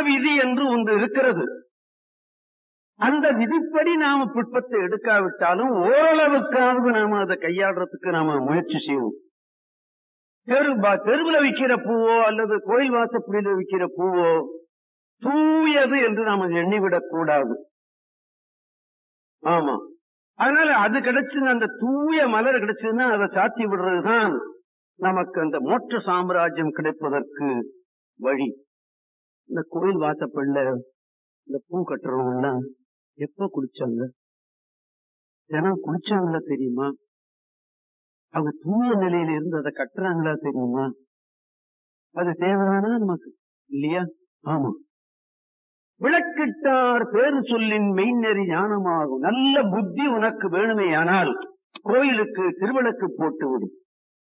விதி என்று ஒன்று இருக்கிறது அந்த விதிப்படி நாம புஷ்பத்தை எடுக்காவிட்டாலும் ஓரளவுக்காவது நாம அதை கையாடுறதுக்கு நாம முயற்சி செய்வோம் தெரு தெருவில் விற்கிற பூவோ அல்லது கோயில் வாசப்படியில விற்கிற பூவோ தூயது என்று நாம எண்ணிவிடக் கூடாது ஆமா அதனால அது கிடைச்சது அந்த தூய மலர் கிடைச்சதுன்னா அதை சாத்தி விடுறதுதான் நமக்கு அந்த மோட்ச சாம்ராஜ்யம் கிடைப்பதற்கு வழி இந்த கோயில் வாசப்படில இந்த பூ கட்டுறவங்க எல்லாம் எப்ப குளிச்சாங்க தினம் குளிச்சாங்களா தெரியுமா அவங்க தூய நிலையில இருந்து அதை கட்டுறாங்களா தெரியுமா அது தேவைதானா நமக்கு இல்லையா ஆமா விளக்கிட்டார் பேரு சொல்லின் மெய்நெறி ஞானமாகும் நல்ல புத்தி உனக்கு வேணுமே ஆனால் கோயிலுக்கு திருவிளக்கு போட்டு விடும்